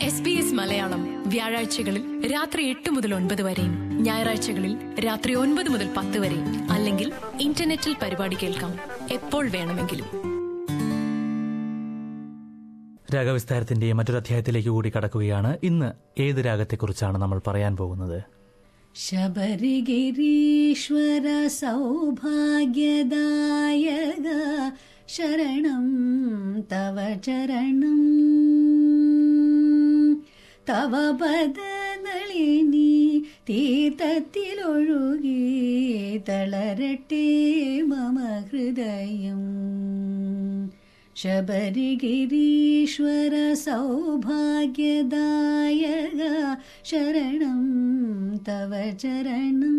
S B S Malayalam വ്യാഴാഴ്ചകളിൽ രാത്രി എട്ട് മുതൽ ഒൻപത് വരെയും ഞായറാഴ്ചകളിൽ രാത്രി ഒൻപത് മുതൽ പത്ത് വരെയും അല്ലെങ്കിൽ ഇന്റർനെറ്റിൽ പരിപാടി കേൾക്കാം എപ്പോൾ വേണമെങ്കിലും രാഗവിസ്താരത്തിന്റെ മറ്റൊരു അധ്യായത്തിലേക്ക് കൂടി കടക്കുകയാണ് ഇന്ന് ഏത് രാഗത്തെക്കുറിച്ചാണ് നമ്മൾ പറയാൻ പോകുന്നത് ശബരിഗിരീശ്വര സൗഭാഗ്യദായക ശരണം തവ ചരണം തവ പദനളിനി തീർത്ഥത്തിലൊഴുകി തളരട്ടെ മമ ഹൃദയം ശബരിഗിരീശ്വര സൗഭാഗ്യദായക ശരണം തവ ചരണം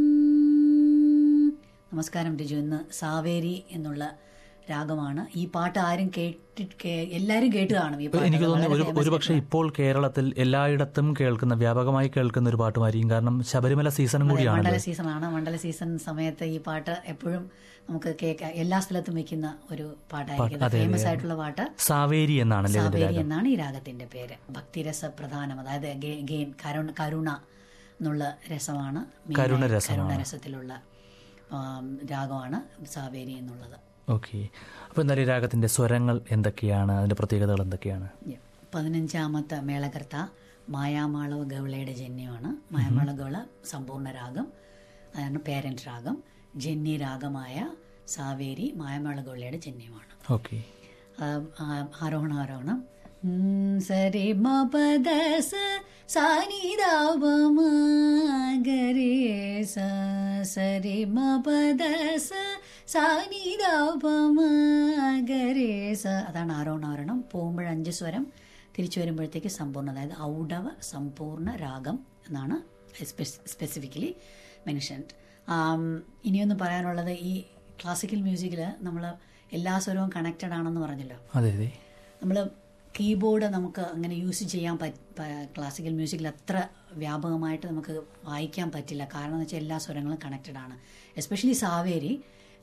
നമസ്കാരം രിജു ഇന്ന് സാവേരി എന്നുള്ള രാഗമാണ് ഈ പാട്ട് ആരും കേട്ടി കേ- എല്ലാരും കേട്ട് കാണും ഈ പാട്ട് എനിക്ക് തോന്നുന്നു വളരെ ഒരു famous ഒരുപക്ഷെ ആയിട്ടുള്ള- ഇപ്പോൾ കേരളത്തിൽ എല്ലായിടത്തും കേൾക്കുന്ന വ്യാപകമായി കേൾക്കുന്ന ഒരു പാട്ടുമായിരിക്കും കാരണം ശബരിമല സീസണും അതെ, കൂടിയാണല്ലോ മണ്ഡല സീസണാണ് മണ്ഡല സീസൺ സമയത്ത് ഈ പാട്ട് എപ്പോഴും നമുക്ക് കേൾക്കാം എല്ലാ സ്ഥലത്തും വെക്കുന്ന ഒരു പാട്ടായിരിക്കും അതെ, ഫേമസ് അതെ. ആയിട്ടുള്ള പാട്ട് സാവേരി എന്നാണല്ലേ ഇതിന്റെ സാവേരി രാഗം എന്നാണ് ഈ രാഗത്തിന്റെ പേര് ഭക്തിരസ പ്രധാനം അതായത് ഗെ- ഗെയിൻ കരുണ കരുണ എന്നുള്ള രസമാണ് main കരുണ ആയിട്ട് രസമാണ്. കരുണ രസത്തിലുള്ള ആം, രാഗമാണ് സാവേരി എന്നുള്ളത് ഓക്കെ അപ്പൊ എന്തായാലും ഈ രാഗത്തിന്റെ സ്വരങ്ങൾ എന്തൊക്കെയാണ് അതിന്റെ പ്രത്യേകതകൾ എന്തൊക്കെയാണ് Yeah. പതിനഞ്ചാമത്തെ മേളകർത്ത മായാമാളവ ഗൗളയുടെ ജന്യമാണ് മായാമാള ഗൗള സമ്പൂർണ്ണ രാഗം അതാണ് പേരന്റ് രാഗം ജന്യ രാഗമായ സാവേരി മായാമാള ഗൗളയുടെ ജന്യമാണ് ഓക്കെ ആ, ആ, ആരോഹണം ആരോഹണം ഉം, സരി മ പദ സ സാനിദാപമ ഗരേ സ സരി മ പദ സ സാനിദാപമ ഗരേ സ അതാണ് ആരോഹണം ആരോഹണം പോകുമ്പോൾ അഞ്ച് സ്വരം തിരിച്ചു വരുമ്പോഴത്തേക്ക് സമ്പൂർണ്ണ അതായത് ഔഡവ സമ്പൂർണ്ണ രാഗം എന്നാണ് സ്പെസിഫിക്കലി മെൻഷൻഡ് ഇനിയൊന്ന് പറയാനുള്ളത് ഈ ക്ലാസിക്കൽ മ്യൂസിക്കിൽ നമ്മൾ എല്ലാ സ്വരവും കണക്റ്റഡ് ആണെന്ന് പറഞ്ഞല്ലോ അതെ അതെ നമ്മൾ കീബോർഡ് നമുക്ക് അങ്ങനെ യൂസ് ചെയ്യാൻ പറ്റ ക്ലാസിക്കൽ മ്യൂസിക്കിൽ അത്ര വ്യാപകമായിട്ട് നമുക്ക് വായിക്കാൻ പറ്റില്ല കാരണം എന്ന് വെച്ചാൽ എല്ലാ സ്വരങ്ങളും കണക്റ്റഡ് ആണ് എസ്പെഷ്യലി സാവേരി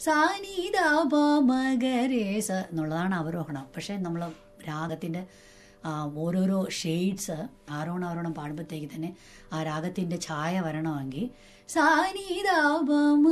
സാനീതാപമകരേസ എന്നുള്ളതാണ് അവരോഹണം പക്ഷേ നമ്മൾ രാഗത്തിൻ്റെ ഓരോരോ ഷെയ്ഡ്സ് ആരോണം ആരോണം പാടുമ്പോഴത്തേക്ക് തന്നെ ആ രാഗത്തിൻ്റെ ഛായ വരണമെങ്കിൽ സാനീതാപമ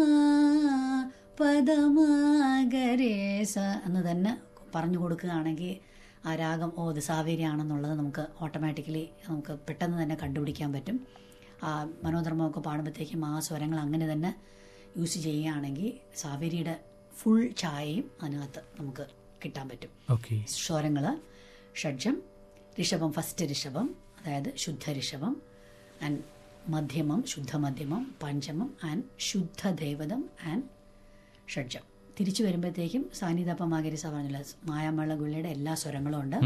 പദമകരേസ എന്ന് തന്നെ പറഞ്ഞു കൊടുക്കുകയാണെങ്കിൽ ആ രാഗം ഓ ഇത് സാവേരി ആണെന്നുള്ളത് നമുക്ക് ഓട്ടോമാറ്റിക്കലി നമുക്ക് പെട്ടെന്ന് തന്നെ കണ്ടുപിടിക്കാൻ പറ്റും ആ മനോധർമ്മമൊക്കെ പാടുമ്പോഴത്തേക്കും ആ സ്വരങ്ങൾ അങ്ങനെ തന്നെ യൂസ് ചെയ്യുകയാണെങ്കിൽ സാവേരിയുടെ ഫുൾ ഛായയും അതിനകത്ത് നമുക്ക് കിട്ടാൻ പറ്റും ഓക്കെ സ്വരങ്ങൾ ഷഡ്ജം ഋഷഭം ഫസ്റ്റ് ഋഷഭം അതായത് ശുദ്ധ ഋഷഭം ആൻഡ് മധ്യമം ശുദ്ധ മധ്യമം പഞ്ചമം ആൻഡ് ശുദ്ധ ദേവതം ആൻഡ് ഷഡ്ജം തിരിച്ചു വരുമ്പോഴത്തേക്കും സാനിധപ്പമാകരി പറഞ്ഞില്ല മായാമള്ള ഗുള്ളിയുടെ എല്ലാ സ്വരങ്ങളും ഉണ്ട്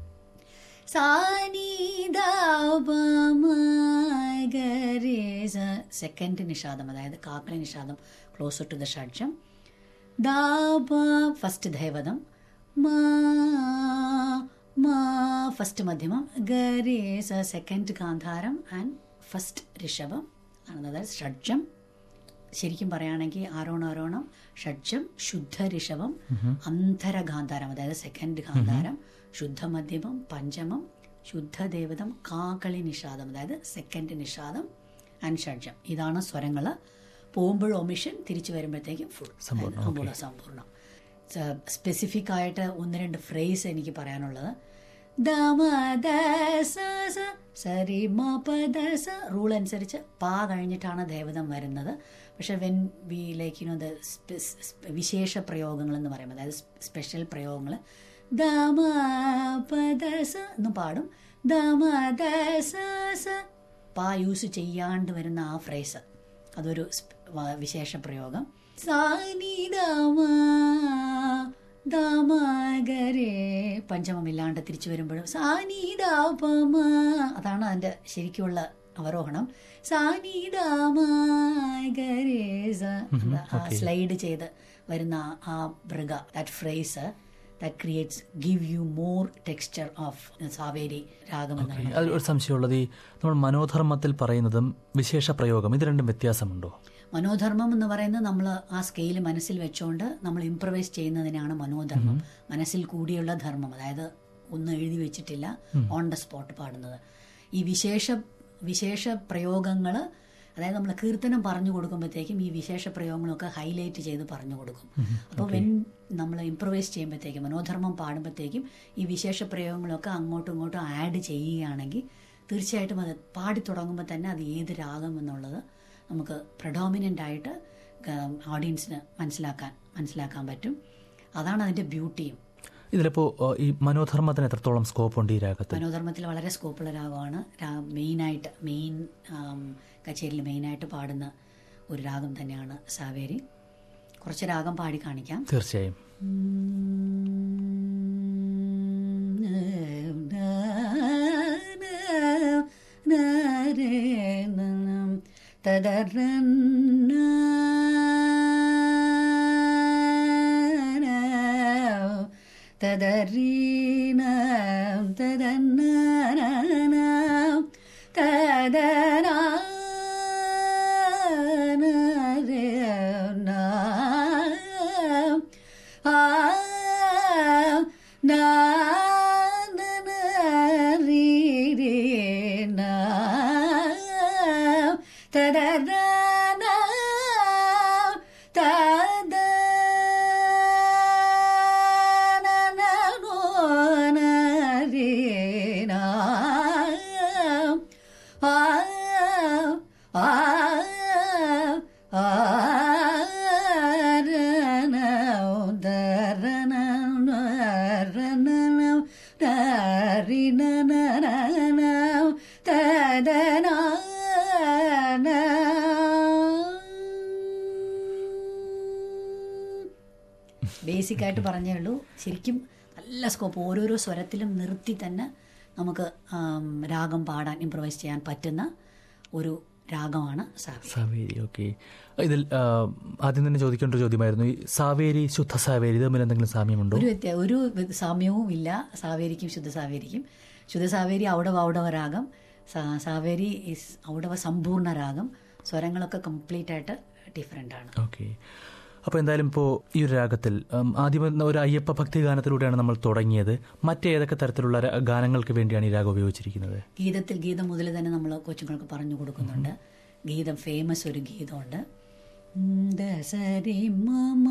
സെക്കൻഡ് നിഷാദം അതായത് കാക്കളി നിഷാദം ക്ലോസർ ടു ദ ഷഡ്ജം ദാപ ഫസ്റ്റ് ദേവതം മാ മാ ഫസ്റ്റ് മധ്യമം ഗരേസ സെക്കൻഡ് ഗാന്ധാരം ആൻഡ് ഫസ്റ്റ് ഋഷഭം ആണ് അതായത് ഷഡ്ജം ശരിക്കും പറയുകയാണെങ്കിൽ ആരോണം ആരോണം ഷഡ്ജം ശുദ്ധ ഋഷഭം അന്തര ഗാന്ധാരം അതായത് സെക്കൻഡ് ഗാന്ധാരം ശുദ്ധ മധ്യമം പഞ്ചമം ശുദ്ധ ദേവതം കാകളി നിഷാദം അതായത് സെക്കൻഡ് നിഷാദം ആൻഡ് ഷഡ്ജം ഇതാണ് സ്വരങ്ങൾ പോകുമ്പോൾ ഒമിഷൻ തിരിച്ചു വരുമ്പോഴത്തേക്കും ഫുൾ സമ്പൂർണ്ണ സമ്പൂർണ്ണം സ്പെസിഫിക് ആയിട്ട് ഒന്ന് രണ്ട് ഫ്രേസ് എനിക്ക് പറയാനുള്ളത് സരി മ പദ സ റൂൾ അനുസരിച്ച് പാ കഴിഞ്ഞിട്ടാണ് ദേവതം വരുന്നത് പക്ഷെ when we like you know the വിശേഷ പ്രയോഗങ്ങൾ എന്ന് പറയുമ്പോൾ അതായത് സ്പെഷ്യൽ പ്രയോഗങ്ങൾ ദമ പദ സ എന്ന് പാടും ദമ ദ സ സ പാ യൂസ് ചെയ്യാണ്ട് വരുന്ന ആ ഫ്രേസ് അതൊരു വിശേഷ പ്രയോഗം സാനിദമ ദാമഗരേ പഞ്ചമമില്ലാണ്ട് തിരിച്ചു വരുമ്പോഴും സാനിദാപമ അതാണ് അതിന്റെ ശരിക്കുള്ള അവരോഹണം സാനിദാമഗരേസ സ്ലൈഡ് ചെയ്ത് വരുന്ന ആ മൃഗ that phrase that creates give you more texture of Saveri രാഗം എന്നാണ് അതിൽ ഒരു സംശയമുള്ളത് ഈ നമ്മൾ മനോധർമ്മത്തിൽ പറയുന്നതും വിശേഷ പ്രയോഗം ഇത് രണ്ടും വ്യത്യാസമുണ്ടോ മനോധർമ്മം എന്ന് പറയുന്നത് നമ്മൾ ആ സ്കെയിൽ മനസ്സിൽ വെച്ചുകൊണ്ട് നമ്മൾ ഇംപ്രവൈസ് ചെയ്യുന്നതിനാണ് മനോധർമ്മം മനസ്സിൽ കൂടിയുള്ള ധർമ്മം അതായത് ഒന്നും എഴുതി വെച്ചിട്ടില്ല ഓൺ ദ സ്പോട്ട് പാടുന്നത് ഈ വിശേഷ വിശേഷ പ്രയോഗങ്ങൾ അതായത് നമ്മൾ കീർത്തനം പറഞ്ഞു കൊടുക്കുമ്പോഴത്തേക്കും ഈ വിശേഷ പ്രയോഗങ്ങളൊക്കെ ഹൈലൈറ്റ് ചെയ്ത് പറഞ്ഞു കൊടുക്കും അപ്പോൾ വെൻ നമ്മൾ ഇംപ്രവൈസ് ചെയ്യുമ്പോഴത്തേക്കും മനോധർമ്മം പാടുമ്പോഴത്തേക്കും ഈ വിശേഷ പ്രയോഗങ്ങളൊക്കെ അങ്ങോട്ടും ഇങ്ങോട്ടും ആഡ് ചെയ്യുകയാണെങ്കിൽ തീർച്ചയായിട്ടും അത് പാടി തുടങ്ങുമ്പോൾ തന്നെ അത് ഏത് രാഗം എന്നുള്ളത് നമുക്ക് പ്രഡോമിനൻ്റ് ആയിട്ട് ഓഡിയൻസിന് മനസ്സിലാക്കാൻ മനസ്സിലാക്കാൻ പറ്റും അതാണ് അതിൻ്റെ ബ്യൂട്ടിയും ഇതിലിപ്പോ ഏഹ്, ഈ മനോധർമ്മത്തിന് എത്രത്തോളം സ്കോപ്പ് ഉണ്ട് ഈ രാഗത്തിൽ മനോധർമ്മത്തിൽ വളരെ സ്കോപ്പുള്ള രാഗമാണ് രാ- മെയിനായിട്ട് മെയിൻ കച്ചേരിയിൽ മെയിനായിട്ട് പാടുന്ന ഒരു രാഗം തന്നെയാണ് സാവേരി കുറച്ച് രാഗം പാടി കാണിക്കാം തീർച്ചയായും തദരീന തദന്ന തദന ബേസിക് ആയിട്ട് പറഞ്ഞേ ഉള്ളൂ ശരിക്കും നല്ല സ്കോപ്പ് ഓരോരോ സ്വരത്തിലും നിർത്തി തന്നെ നമുക്ക് ആം, രാഗം പാടാൻ ഇംപ്രവൈസ് ചെയ്യാൻ പറ്റുന്ന ഒരു രാഗമാണ് സാവി സാവേരി ഓക്കെ ഇതിൽ ഏഹ്, ആദ്യം തന്നെ ചോദിക്കേണ്ട ഒരു ചോദ്യമായിരുന്നു ഈ സാവേരി ശുദ്ധ സാവേരി ഇത് തമ്മിൽ എന്തെങ്കിലും സാമ്യമുണ്ടോ ഒരു വ്യത്യ ഒരു വ്യ- സാമ്യവും ഇല്ല സാവേരിക്കും ശുദ്ധ സാവേരിക്കും ശുദ്ധ സാവേരി ഔഡവ ഔഡവ രാഗം സാ- സാവേരി ഇസ് ഔഡവ സമ്പൂർണ്ണ രാഗം സ്വരങ്ങളൊക്കെ കംപ്ലീറ്റ് ആയിട്ട് ഡിഫറെൻ്റ് ആണ് ഓക്കെ അപ്പോൾ എന്തായാലും ഇപ്പോൾ ഈ ഒരു രാഗത്തിൽ ഉം, ആദ്യം എന്ന ഒരു അയ്യപ്പ ഭക്തി ഗാനത്തിലൂടെയാണ് നമ്മൾ തുടങ്ങിയത് മറ്റേതൊക്കെ തരത്തിലുള്ള ര- ഗാനങ്ങൾക്ക് വേണ്ടിയാണ് ഈ രാഗം ഉപയോഗിച്ചിരിക്കുന്നത് ഗീതത്തിൽ ഗീതം മുതൽ തന്നെ നമ്മൾ കൊച്ചുങ്ങൾക്ക് പറഞ്ഞു കൊടുക്കുന്നുണ്ട് ഗീതം ഫേമസ് ഒരു ഗീതമുണ്ട് ഉം, ദസരി മമ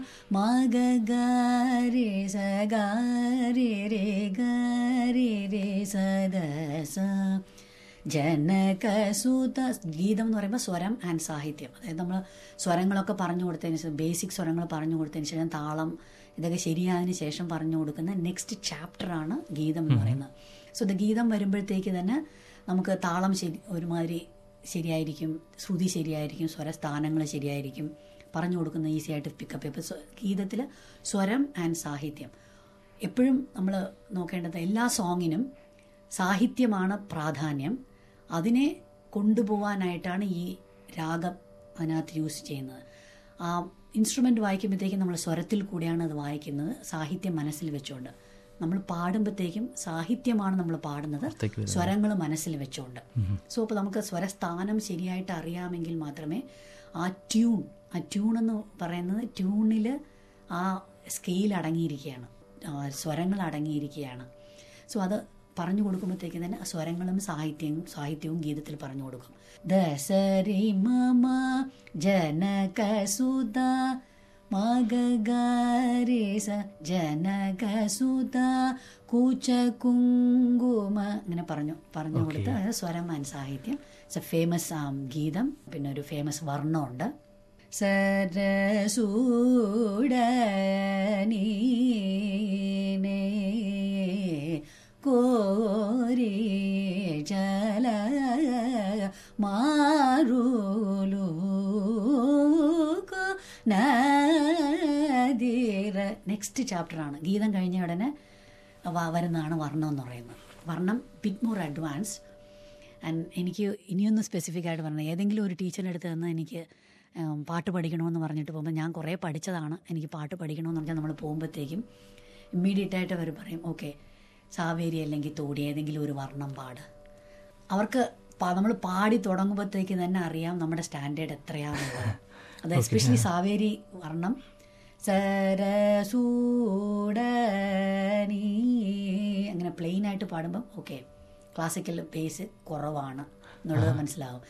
മഗരി സഗരി രേ ഗരി രേ സദസ ജനകസുത ഗീതം എന്ന് പറയുമ്പോൾ സ്വരം ആൻഡ് സാഹിത്യം അതായത് നമ്മൾ സ്വരങ്ങളൊക്കെ പറഞ്ഞു കൊടുത്തതിന് ശേഷം ബേസിക് സ്വരങ്ങൾ പറഞ്ഞു കൊടുത്തതിന് ശേഷം താളം ഇതൊക്കെ ശരിയായതിനു ശേഷം പറഞ്ഞു കൊടുക്കുന്ന നെക്സ്റ്റ് ചാപ്റ്ററാണ് ഗീതം എന്ന് പറയുന്നത് സോ ദ ഗീതം വരുമ്പോഴത്തേക്ക് തന്നെ നമുക്ക് താളം ശരി ഒരുമാതിരി ശരിയായിരിക്കും ശ്രുതി ശരിയായിരിക്കും സ്വരസ്ഥാനങ്ങൾ ശരിയായിരിക്കും പറഞ്ഞു കൊടുക്കുന്ന ഈസി ആയിട്ട് പിക്കപ്പ് ഇപ്പോൾ ഗീതത്തിൽ സ്വരം ആൻഡ് സാഹിത്യം എപ്പോഴും നമ്മൾ നോക്കേണ്ടത് എല്ലാ സോങ്ങിനും സാഹിത്യമാണ് പ്രാധാന്യം അതിനെ കൊണ്ടുപോകാനായിട്ടാണ് ഈ രാഗം അതിനകത്ത് യൂസ് ചെയ്യുന്നത് ആ ഇൻസ്ട്രുമെൻ്റ് വായിക്കുമ്പോഴത്തേക്കും നമ്മൾ സ്വരത്തിൽ കൂടിയാണ് അത് വായിക്കുന്നത് സാഹിത്യം മനസ്സിൽ വെച്ചുകൊണ്ട് നമ്മൾ പാടുമ്പോഴത്തേക്കും സാഹിത്യമാണ് നമ്മൾ പാടുന്നത് പുറത്തേക്ക് വരുന്നത്. സ്വരങ്ങൾ മനസ്സിൽ വെച്ചുകൊണ്ട് സോ അപ്പോൾ നമുക്ക് സ്വരസ്ഥാനം ശരിയായിട്ട് അറിയാമെങ്കിൽ മാത്രമേ ആ ട്യൂൺ ആ ട്യൂൺ എന്ന് പറയുന്നത് ട്യൂണിൽ ആ സ്കെയിൽ അടങ്ങിയിരിക്കുകയാണ് ആ സ്വരങ്ങൾ അടങ്ങിയിരിക്കുകയാണ് സോ അത് പറഞ്ഞു കൊടുക്കുമ്പോഴത്തേക്ക് തന്നെ സ്വരങ്ങളും സാഹിത്യവും സാഹിത്യവും ഗീതത്തിൽ പറഞ്ഞു കൊടുക്കും ദസരി മമ ജനകസുത മഗാരിസ ജനകസുത കൂച്ച കുങ്കുമ അങ്ങനെ പറഞ്ഞു പറഞ്ഞു കൊടുത്ത് അത് സ്വരം ആൻഡ് സാഹിത്യം ഇറ്റ്സ് എ ഫേമസ് ഗീതം പിന്നെ ഒരു ഫേമസ് വർണ്ണമുണ്ട് സരസൂടനീ കോരി ജല മാറുലു നദീര നെക്സ്റ്റ് ചാപ്റ്ററാണ് ഗീതം കഴിഞ്ഞ ഉടനെ വ- വരുന്നതാണ് വർണ്ണം എന്ന് പറയുന്നത് വർണ്ണം ബിറ്റ് മോർ അഡ്വാൻസ് ആൻഡ് എനിക്ക് ഇനിയൊന്ന് സ്പെസിഫിക് ആയിട്ട് പറഞ്ഞത് ഏതെങ്കിലും ഒരു ടീച്ചറിൻ്റെ അടുത്ത് നിന്ന് എനിക്ക് ഉം, പാട്ട് പഠിക്കണമെന്ന് പറഞ്ഞിട്ട് പോകുമ്പോൾ ഞാൻ കുറേ പഠിച്ചതാണ് എനിക്ക് പാട്ട് പഠിക്കണമെന്ന് പറഞ്ഞാൽ നമ്മൾ പോകുമ്പോഴത്തേക്കും ഇമ്മീഡിയറ്റ് ആയിട്ട് അവർ പറയും ഓക്കെ സാവേരി അല്ലെങ്കിൽ തോടി ഏതെങ്കിലും ഒരു വർണ്ണം പാട് അവർക്ക് നമ്മൾ പാടി തുടങ്ങുമ്പോഴത്തേക്ക് തന്നെ അറിയാം നമ്മുടെ സ്റ്റാൻഡേർഡ് എത്രയാണെന്നുള്ളത് അത് എസ്പെഷ്യലി സാവേരി വർണ്ണം സരസൂടനീ അങ്ങനെ പ്ലെയിൻ ആയിട്ട് പാടുമ്പം ഓക്കെ ക്ലാസിക്കൽ ബേസ് കുറവാണ് എന്നുള്ളത് മനസ്സിലാവും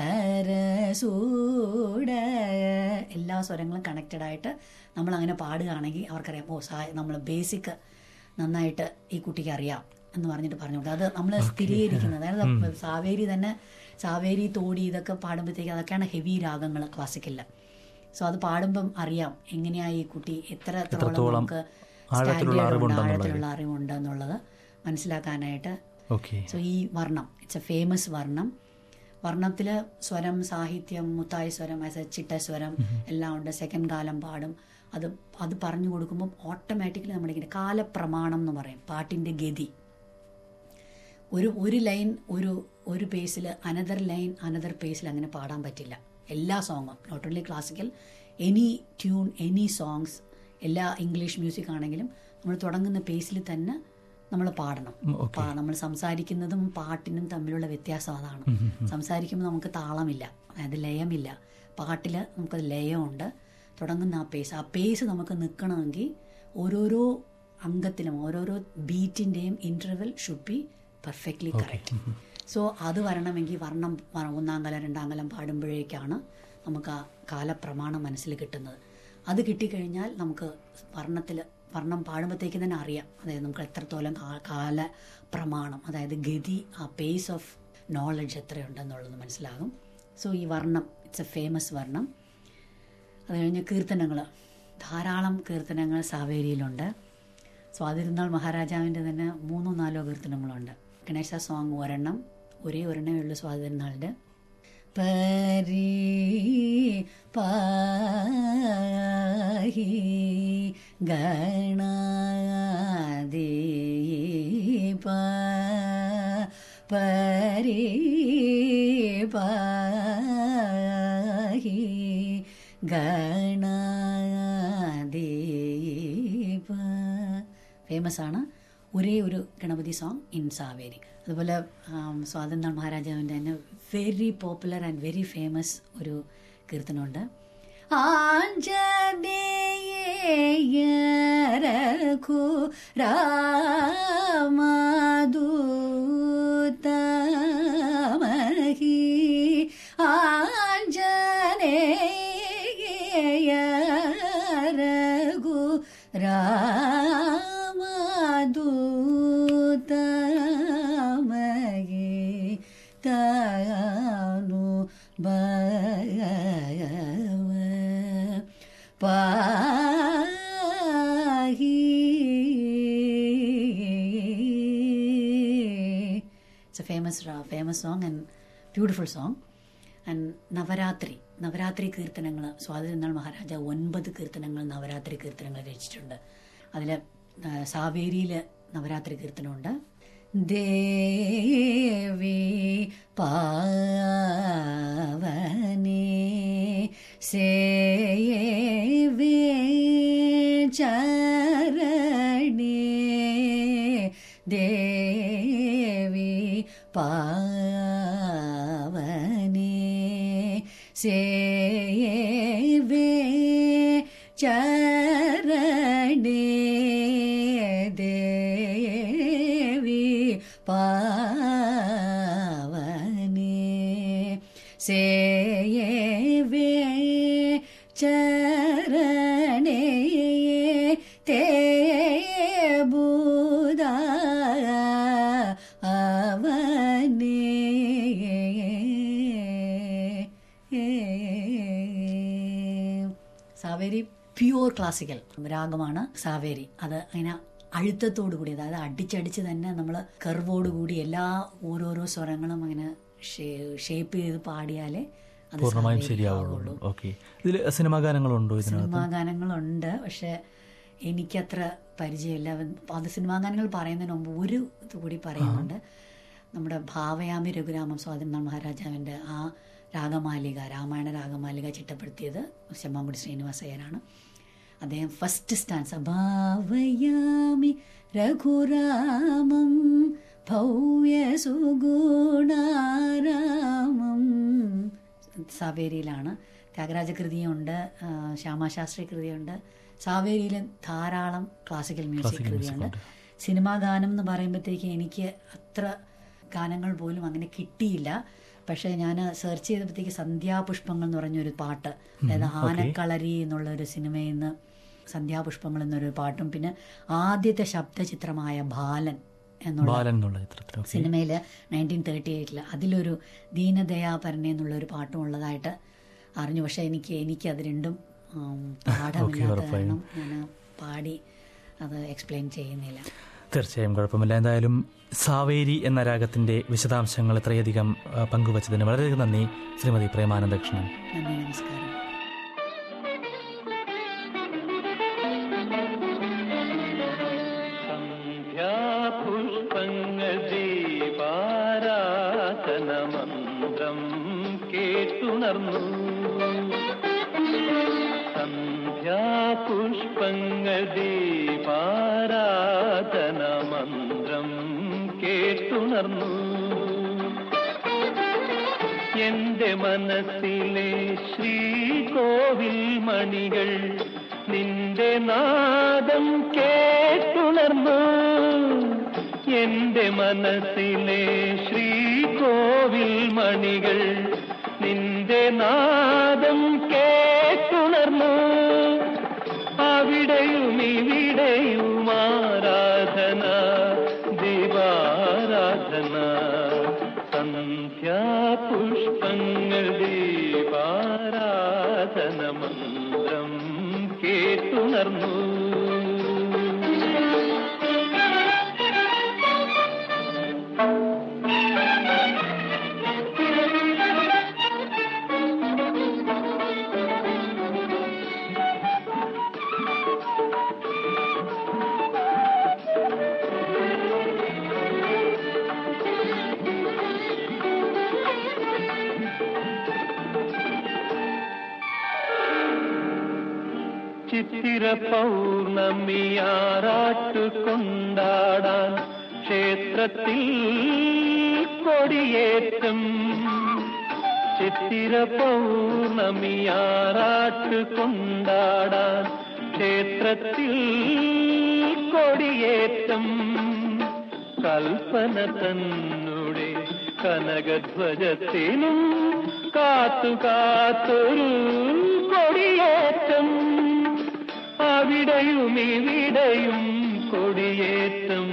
സരസൂട എല്ലാ സ്വരങ്ങളും കണക്റ്റഡ് ആയിട്ട് നമ്മൾ അങ്ങനെ പാടുകയാണെങ്കിൽ അവർക്കറിയാം ഓ സാ നമ്മൾ ബേസിക് നന്നായിട്ട് ഈ കുട്ടിക്ക് അറിയാം എന്ന് പറഞ്ഞിട്ട് പറഞ്ഞു കൊടുക്കും അത് നമ്മൾ സ്ഥിരീകരിക്കുന്നത് അതായത് സാവേരി തന്നെ സാവേരി തോടി ഇതൊക്കെ പാടുമ്പോഴത്തേക്ക് അതൊക്കെയാണ് ഹെവി രാഗങ്ങൾ ക്ലാസിക്കലിൽ സോ അത് പാടുമ്പം അറിയാം എങ്ങനെയാ ഈ കുട്ടി എത്രത്തോളം നമുക്ക് ആഴത്തിലുള്ള standard ഉണ്ട്, അറിവുണ്ടെന്നുള്ളത്. ആഴത്തിലുള്ള അറിവുണ്ട് എന്നുള്ളത് മനസ്സിലാക്കാനായിട്ട് ഓക്കെ സോ ഈ വർണ്ണം ഇറ്റ്സ് എ ഫേമസ് വർണ്ണം വർണ്ണത്തിൽ സ്വരം സാഹിത്യം മുത്തായി സ്വരം ആസ് എ ചിട്ട സ്വരം എല്ലാം ഉണ്ട് സെക്കൻഡ് കാലം പാടും അത് അത് പറഞ്ഞു കൊടുക്കുമ്പോൾ ഓട്ടോമാറ്റിക്കലി നമ്മളിങ്ങനെ കാലപ്രമാണം എന്ന് പറയും പാട്ടിൻ്റെ ഗതി ഒരു ഒരു ലൈൻ ഒരു ഒരു പേസിൽ അനദർ ലൈൻ അനദർ പേസിൽ അങ്ങനെ പാടാൻ പറ്റില്ല എല്ലാ സോങ്ങും not only classical any tune any songs എല്ലാ ഇംഗ്ലീഷ് മ്യൂസിക് ആണെങ്കിലും നമ്മൾ തുടങ്ങുന്ന പേസിൽ തന്നെ നമ്മൾ പാടണം പാ- നമ്മൾ സംസാരിക്കുന്നതും പാട്ടിനും തമ്മിലുള്ള വ്യത്യാസം അതാണ് സംസാരിക്കുമ്പോൾ നമുക്ക് താളമില്ല അതായത് ലയമില്ല പാട്ടിൽ നമുക്ക് ലയമുണ്ട് തുടങ്ങുന്ന ആ പേസ് ആ പേസ് നമുക്ക് നിൽക്കണമെങ്കിൽ ഓരോരോ അംഗത്തിലും ഓരോരോ ബീറ്റിൻ്റെയും interval should be perfectly correct so അത് വരണമെങ്കിൽ വർണ്ണം വ- ഒന്നാം കലം രണ്ടാം കലം പാടുമ്പോഴേക്കാണ് നമുക്ക് ആ കാലപ്രമാണം മനസ്സിൽ കിട്ടുന്നത് അത് കിട്ടിക്കഴിഞ്ഞാൽ നമുക്ക് വർണ്ണത്തിൽ വർണ്ണം പാടുമ്പോഴത്തേക്ക് തന്നെ അറിയാം അതായത് നമുക്ക് എത്രത്തോളം കാ- കാല പ്രമാണം അതായത് ഗതി ആ പേസ് ഓഫ് നോളജ് എത്രയുണ്ടെന്നുള്ളത് മനസ്സിലാകും സോ ഈ വർണ്ണം ഇറ്റ്സ് എ ഫേമസ് വർണ്ണം അത് കഴിഞ്ഞ് കീർത്തനങ്ങൾ ധാരാളം കീർത്തനങ്ങൾ സാവേരിയിലുണ്ട് സ്വാതിരുന്നാൾ മഹാരാജാവിൻ്റെ തന്നെ മൂന്നോ നാലോ കീർത്തനങ്ങളുണ്ട് ഗണേശ സോങ് ഒരെണ്ണം ഒരേ ഒരെണ്ണമേ ഉള്ളൂ സ്വാതിരുന്നാളിൻ്റെ പരി പാഹി ഗണാദീപ പരി പാഹി ഗണാദീപ ഫേമസ് ആണ് ഒരേ ഒരു ഗണപതി സോങ് ഇൻ സാവേരി അതുപോലെ ആം, സ്വാതന്ത്ര്യനാൾ മഹാരാജാവിൻ്റെ തന്നെ very popular and very famous ഒരു കീർത്തനമുണ്ട് ആഞ്ജനേയരഘു രാമദൂതമഹി ആഞ്ജനേയരഘു രാമദൂതമഹി താനു ഭഗവ പാഹി it's a famous famous song and beautiful song and Navaratri Navaratri കീർത്തനങ്ങൾ സ്വാതിരുന്നാൾ മഹാരാജ ഒൻപത് കീർത്തനങ്ങൾ നവരാത്രി കീർത്തനങ്ങൾ രചിച്ചിട്ടുണ്ട് അതിൽ സാവേരിയിൽ നവരാത്രി കീർത്തനമുണ്ട് ദേവി പാവനേ സേവേ ചരണേ ദേവി പാവനേ സേവേ ചരണേ ദേവി പാവനേ സേവേ ചരണേ തേ ബുധ അവനേ സാവേരി പ്യുവർ ക്ലാസിക്കൽ രാഗമാണ് സാവേരി അത് അങ്ങനെ അഴുത്തത്തോടു കൂടി അതായത് അടിച്ചടിച്ച് തന്നെ നമ്മൾ കർവോട് കൂടി എല്ലാ ഓരോരോ സ്വരങ്ങളും അങ്ങനെ ഷേപ്പ് ചെയ്ത് പാടിയാലേ അത് പൂർണ്ണമായും സാവേരി ശരിയാവുള്ളൂ ആവുള്ളൂ. ഓക്കെ ഇതിൽ സിനിമാ ഗാനങ്ങളുണ്ടോ ഇതിനകത്ത് സിനിമാ ഗാനങ്ങളുണ്ട് പക്ഷെ എനിക്കത്ര പരിചയമില്ല അത് സിനിമാ ഗാനങ്ങൾ പറയുന്നതിന് മുമ്പ് ഒരു ഇത് കൂടി പറയുന്നുണ്ട് നമ്മുടെ ഭാവയാമി രഘുരാമം സ്വാതന്ത്ര്യനാൾ മഹാരാജാവിൻ്റെ ആ രാഗമാലിക രാമായണ രാഗമാലിക ചിട്ടപ്പെടുത്തിയത് ചെമ്മാങ്കുടി ശ്രീനിവാസയ്യരാണ് അദ്ദേഹം ഫസ്റ്റ് സ്റ്റാൻസ് ഭാവയാമി രഘുരാമം ഭവ്യ സുഗുണാരാമം സാവേരിയിലാണ് ത്യാഗരാജ കൃതിയുണ്ട് ആ, ശ്യാമാശാസ്ത്രി കൃതിയുണ്ട് സാവേരിയിൽ ധാരാളം ക്ലാസിക്കൽ മ്യൂസിക് കൃതിയുണ്ട് സിനിമാ ഗാനം എന്ന് പറയുമ്പോഴത്തേക്ക് എനിക്ക് അത്ര ഗാനങ്ങൾ പോലും അങ്ങനെ കിട്ടിയില്ല പക്ഷേ ഞാൻ സെർച്ച് ചെയ്തപ്പോഴത്തേക്ക് സന്ധ്യാപുഷ്പങ്ങൾ എന്ന് പറഞ്ഞൊരു പാട്ട് അതായത് ആനക്കളരി എന്നുള്ള ഒരു സിനിമയിൽ നിന്ന് സന്ധ്യാപുഷ്പങ്ങൾ എന്നൊരു പാട്ടും പിന്നെ ആദ്യത്തെ ശബ്ദചിത്രമായ ബാലൻ എന്നുള്ള ബാലൻ എന്നുള്ള ചിത്രത്തിൽ സിനിമയിൽ നയൻറ്റീൻ തേർട്ടി എയ്റ്റിൽ അതിലൊരു ദീനദയാപരനെ എന്നുള്ള ഒരു പാട്ടും ഉള്ളതായിട്ട് അറിഞ്ഞു പക്ഷെ എനിക്ക് എനിക്ക് അത് രണ്ടും ഉം, പാഠമില്ലാത്ത കാരണം ഞാൻ പാടി അത് എക്സ്പ്ലെയിൻ ചെയ്യുന്നില്ല തീർച്ചയായും കുഴപ്പമില്ല എന്തായാലും സാവേരി എന്ന രാഗത്തിന്റെ വിശദാംശങ്ങൾ ഇത്രയധികം ആ, പങ്കുവച്ചതിന് വളരെയധികം നന്ദി ശ്രീമതി പ്രേമാനന്ദകൃഷ്ണൻ നന്ദി നമസ്കാരം സന്ധ്യാപുഷ്പങ്ങൾ ദീപാരാധനമന്ത്രം കേട്ടുണർന്നു സന്ധ്യാപുഷ്പങ്ങൾ ദീപാരാധനമന്ത്രം കേട്ടുണർന്നു എന്റെ മനസ്സിലെ ശ്രീകോവിൽ മണികൾ നിന്റെ നാദം കേട്ടുണർന്നു എന്റെ മനസ്സിലെ ശ്രീകോവിൽ മണികൾ നിന്റെ നാദം കേട്ടുണർന്നു അവിടെയും ഇവിടെയും ആരാധന ദീപാരാധന സന്ധ്യാപുഷ്പങ്ങൾ ദീപാരാധന മന്ത്രം കേട്ടുണർന്നു ചിത്തിര പൗർണമിയാറാട്ട് കൊണ്ടാടാൻ ക്ഷേത്രത്തിൽ കൊടിയേറ്റം ചിത്തിര പൗർണമിയാറാട്ട് കൊണ്ടാടാൻ ക്ഷേത്രത്തിൽ കൊടിയേറ്റം കൽപ്പന തന്നുടെ കനകധ്വജത്തിലും കാത്തു കാത്തൊരു കൊടിയേറ്റം അവിടെയും ഇവിടെയും കൊടിയേറ്റം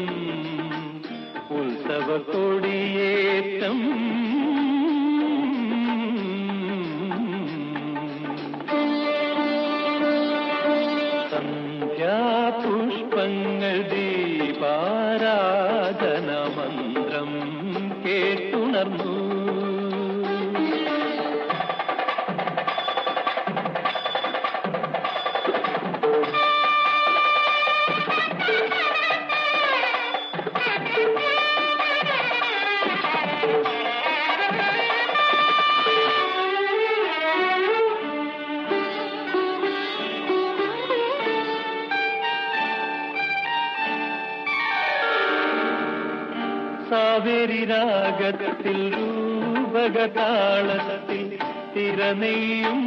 ഉത്സവ കൊടിയേറ്റം സന്ധ്യാപുഷ്പങ്ങൾ ദീപാരാധന മന്ത്രം കേട്ടുണർന്നു സാവേരി രാഗത്തിൽ രൂപകതാളത്തിൽ തിരനെയ്യും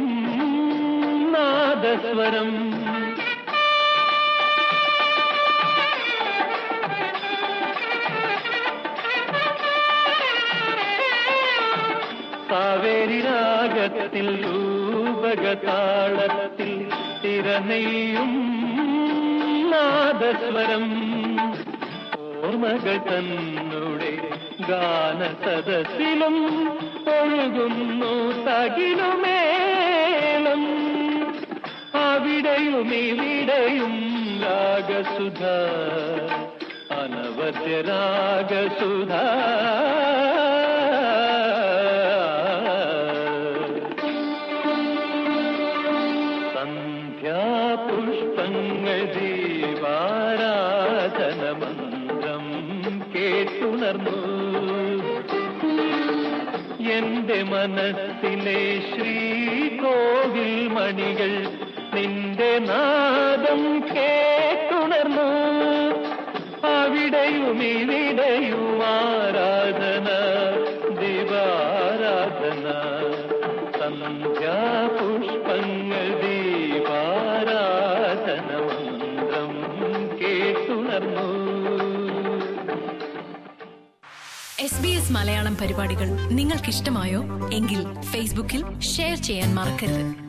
നാദസ്വരം സാവേരി രാഗത്തിൽ രൂപകതാളത്തിൽ തിരനെയ്യും നാദസ്വരം ഓർമ്മകൾ തന്നുടെ ഗാന സദസ്സിലും ഒഴുകുന്നു തകിലുമേളം അവിടെയും ഇവിടെയും രാഗസുധ അനവദ്യ രാഗസുധ സന്ധ്യാപുഷ്പങ്ങൾ ദീപാരാധന മന്ത്രം കേട്ടുണർന്നു എന്റെ മനസ്സിലെ ശ്രീകോവിൽ മണികൾ നിന്റെ നാദം കേട്ടുണർന്നു അവിടെയും ഇവിടെയും ആരാധന ദീപാരാധന സന്ധ്യാപുഷ്പങ്ങൾ ദീപാരാധന എസ് മലയാളം പരിപാടികൾ നിങ്ങൾക്കിഷ്ടമായോ എങ്കിൽ ഫേസ്ബുക്കിൽ ഷെയർ ചെയ്യാൻ മറക്കരുത്